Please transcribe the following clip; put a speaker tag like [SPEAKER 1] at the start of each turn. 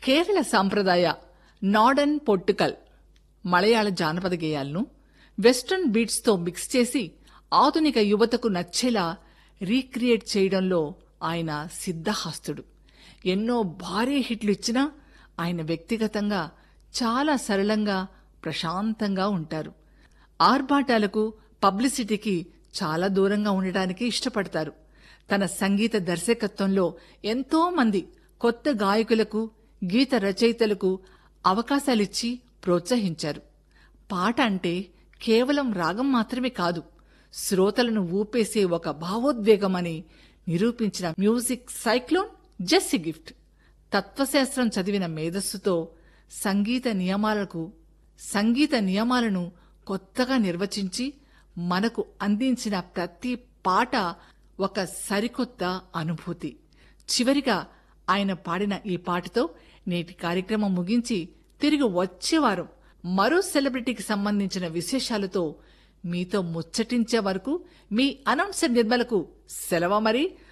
[SPEAKER 1] కేరళ సాంప్రదాయ నాడన్ పొట్టుకల్ మలయాళ జానపద గేయాలను western బీట్స్తో mix చేసి ఆధునిక యువతకు నచ్చేలా రీక్రియేట్ చేయడంలో ఆయన సిద్ధహస్తుడు ఎన్నో భారీ హిట్లు ఇచ్చినా ఆయన వ్యక్తిగతంగా చాలా సరళంగా ప్రశాంతంగా ఉంటారు ఆర్భాటాలకు పబ్లిసిటీకి చాలా దూరంగా ఉండటానికి ఇష్టపడతారు తన సంగీత దర్శకత్వంలో ఎంతో మంది కొత్త గాయకులకు గీత రచయితలకు అవకాశాలిచ్చి ప్రోత్సహించారు పాట అంటే కేవలం రాగం మాత్రమే కాదు శ్రోతలను ఊపేసే ఒక భావోద్వేగమని నిరూపించిన మ్యూజిక్ సైక్లోన్ జెస్సి గిఫ్ట్ తత్వశాస్త్రం చదివిన మేధస్సుతో సంగీత నియమాలకు సంగీత నియమాలను కొత్తగా నిర్వచించి మనకు అందించిన ప్రతి పాట ఒక సరికొత్త అనుభూతి చివరిగా ఆయన పాడిన ఈ పాటతో నేటి కార్యక్రమం ముగించి తిరిగి వచ్చే వారం మరో సెలబ్రిటీకి సంబంధించిన విశేషాలతో మీతో ముచ్చటించే వరకు మీ అనౌన్సర్ నిర్మలకు సెలవు మరి